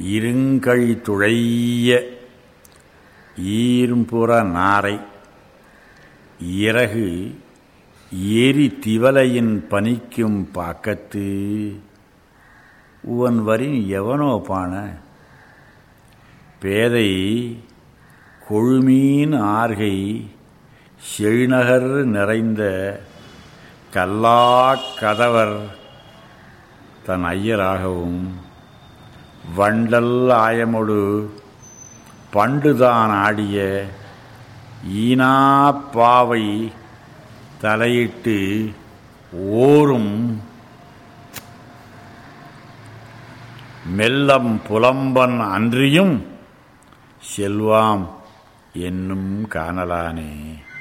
இருங்கழி துழைய ஈர்ம்புற நாரை இறகு எரி திவலையின் பனிக்கும் பாக்கத்து உவன் வரின் எவனோ பான பேதை கொழுமீன் ஆர்கை செழுநகர் நிறைந்த கல்லாக் கதவர் தன் ஐயராகவும் வண்டல் ஆயமொடு பண்டுதான் ஆடிய ஈனாப்பாவை தலையிட்டு ஓரும் மெல்லம் புலம்பன் அன்றியும் செல்வாம் என்னும் காணலானே